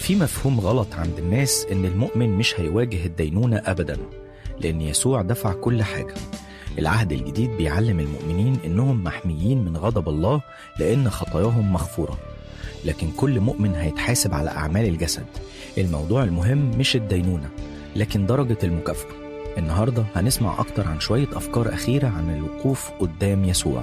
في مفهوم غلط عند الناس إن المؤمن مش هيواجه الدينونة أبدا لأن يسوع دفع كل حاجة العهد الجديد بيعلم المؤمنين إنهم محميين من غضب الله لأن خطاياهم مغفورة لكن كل مؤمن هيتحاسب على أعمال الجسد الموضوع المهم مش الدينونة لكن درجة المكافأة النهاردة هنسمع أكتر عن شوية أفكار أخيرة عن الوقوف قدام يسوع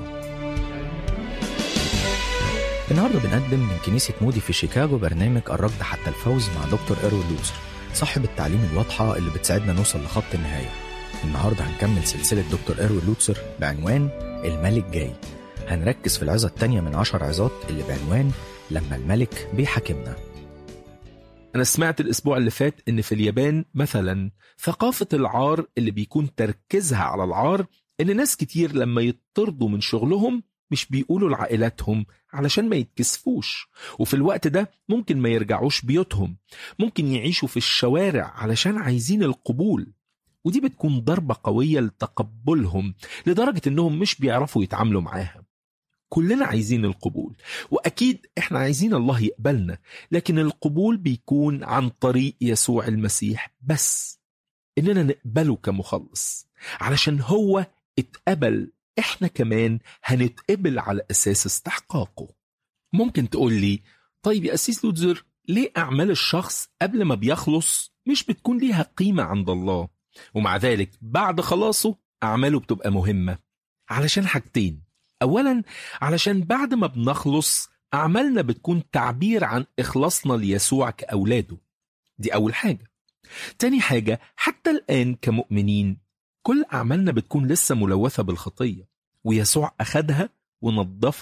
النهارده بنقدم من كنيسة مودي في شيكاغو برنامج الركض حتى الفوز مع دكتور إيروين لوثر صاحب التعليم الواضحة اللي بتساعدنا نوصل لخط النهاية النهارده هنكمل سلسلة دكتور إيروين لوثر بعنوان الملك جاي هنركز في العظة التانية من عشر عظات اللي بعنوان لما الملك بيحاكمنا أنا سمعت الأسبوع اللي فات إن في اليابان مثلا ثقافة العار اللي بيكون تركيزها على العار إن ناس كتير لما يطردوا من شغلهم مش بيقولوا لعائلاتهم علشان ما يتكسفوش وفي الوقت ده ممكن ما يرجعوش بيوتهم ممكن يعيشوا في الشوارع علشان عايزين القبول ودي بتكون ضربة قوية لتقبلهم لدرجة إنهم مش بيعرفوا يتعاملوا معاها كلنا عايزين القبول واكيد احنا عايزين الله يقبلنا لكن القبول بيكون عن طريق يسوع المسيح بس اننا نقبله كمخلص علشان هو اتقبل احنا كمان هنتقبل على اساس استحقاقه ممكن تقول لي طيب يا اسيس لوتزر ليه اعمال الشخص قبل ما بيخلص مش بتكون ليها قيمه عند الله ومع ذلك بعد خلاصه اعماله بتبقى مهمه علشان حاجتين اولا علشان بعد ما بنخلص اعمالنا بتكون تعبير عن اخلاصنا ليسوع كاولاده دي اول حاجه تاني حاجه حتى الان كمؤمنين كل اعمالنا بتكون لسه ملوثه بالخطيه ويسوع اخدها ونظفها